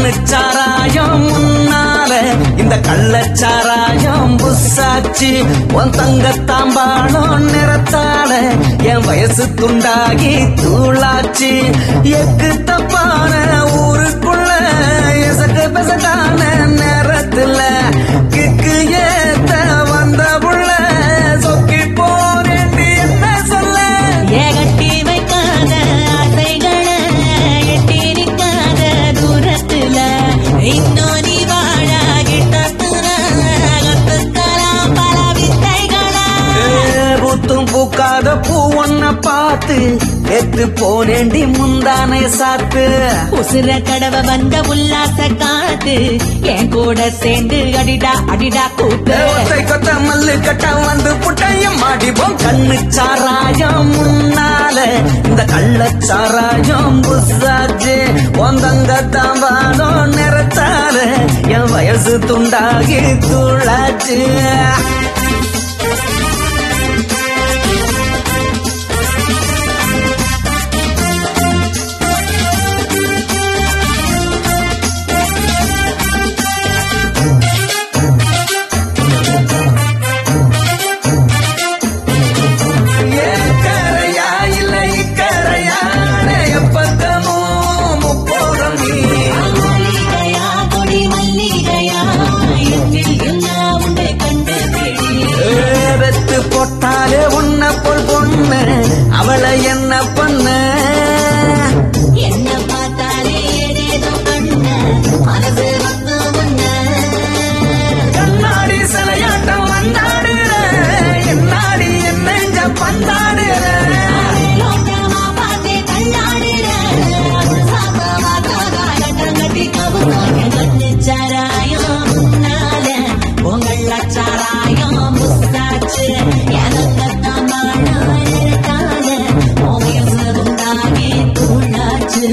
கண்ணு சாராயம் முன்னால இந்த கள்ளச்சாராயம் புசாச்சு உன் தங்கத்தாம்பாளம் நிறத்தால என் வயசு துண்டாகி தூளாச்சு எக்கு தப்பான ஊருக்குள்ள எசக்கு பெசகான நேரத்துல கிக்கு ஏத்த வந்த புள்ள சொக்கி போறேன்னு என்ன சொல்ல ஏகட்டி வைக்காத ஆசைகளை எட்டி நிற்காத தூரத்துல இன்னும் நீ வாழ கிட்டத்துல கத்துக்கலாம் பல வித்தைகளை பூத்தும் பூக்காத பூ ஒன்ன பார்த்து எத்து போனேண்டி முந்தானை சாத்து உசுர கடவ வந்த உல்லாச காத்து என் கூட சேர்ந்து அடிடா அடிடா கூத்து ஒத்தை கொத்த மல்லு கட்ட வந்து புட்டையும் மாடிப்போம் கண்ணு சாராயம் முன்னால இந்த கள்ளச்சாராயம் புசாச்சு ஒந்தங்க தாம்பாலும் நிறத்தால என் வயசு துண்டாகி தூளாச்சு ஏக்கரையா இல்ல இக்கரையா எப்பக்கமும் முப்போகம் நீ மல்லிகையா கொடி மல்லிகையா என்னில் எல்லாம் உன்னை கண்டு வெத்து போட்டாலே உன்ன போல் பொண்ணு அவளை என்ன பண்ண என்ன பார்த்தாலே ஏதேதோ கண்ண மனசு வந்து முன்ன கண்ணாடி சிலையாட்டம் வந்தாடுற என்னாடி என் நெஞ்ச பந்தாடுற லோட்டமா பார்த்தே கண்ணாடில சாத்தமா தாகாயம் கட்டி கவுவாங்க கண்ணு சாராயம் முன்னால உங்கள சாராயம் முஸ்தாச்சு எனக்கு தம்மாழ இருக்கால உமையசு உண்டாகி தூளாச்சு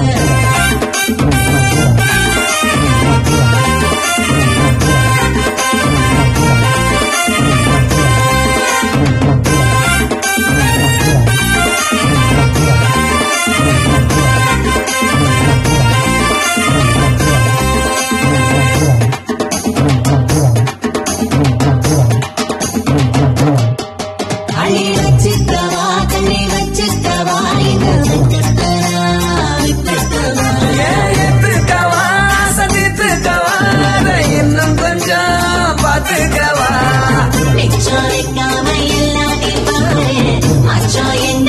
அள்ளி வச்சிக்கவா தள்ளி வச்சிக்கவா இந்த வச்சிக்கவா விட்டுக்கவா ஏத்துக்கவா சதித்துக்கவா அதை இன்னும் கொஞ்சம் பார்த்துக்கவா மிச்சம் வைக்காம இல்லாட்டி பாரு மச்சம் எங்க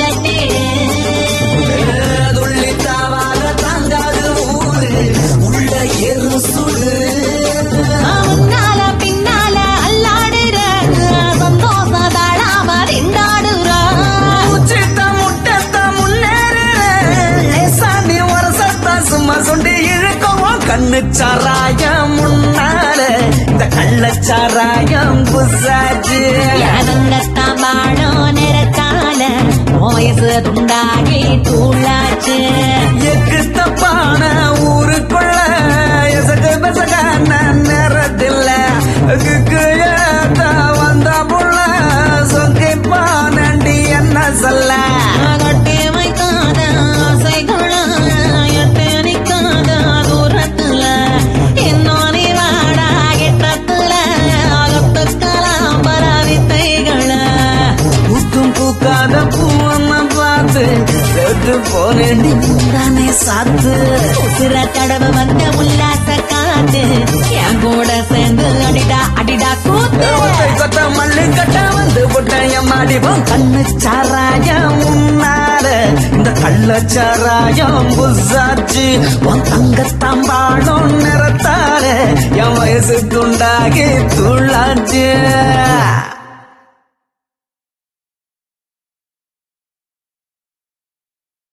துள்ளி தாவாக தாங்காது ஊரு உள்ள எரு சுடு முன்னால பின்னால அல்லாடுற சந்தோஷம் தாழாம திண்டாடுற உச்சித்த முட்டத்த முன்னேறு சாண்டி ஒரு சத்தா சும்மா சொண்டி இழுக்கவும் கண்ணு சாராயம் முன்னால இந்த கள்ளச்சாராயம் புசாச்சு எனங்கத்தான் வாழும் நிறத்தால வயசு துண்டாகி தூளாச்சு எக்கு தப்பான ஊருக்குள்ள எசகு பெசகான நேரத்தில் கிக்கு ஏத்த வந்த புள்ள சொங்கி பானண்டி என்ன சொல்ல கட்டி வைக்காத ஆசைகள எட்டு நிற்காத தூரத்துல இன்னும் நீ வாடா கிட்டத்துல அகத்துக்கலாம் பல வித்தைகள பூத்தும் பூக்காத பூவம்ம பார்த்து செத்து போனேண்டி முந்தானே சாத்து உசுர தடவை வந்த உல்லாச காத்து என் கூட சேர்ந்து அடிடா அடிடா கூத்து ஒத்தை கொத்த மல்லு கட்ட வந்து புட்டையம் மாடிப்போம் கண்ணு சாராயம் முன்னால இந்த கள்ளச்சாராயம் புசாச்சு உன் தங்கத்தாம்பாளும் நிறத்தால என் வயசு துண்டாகி துள்ளாச்சு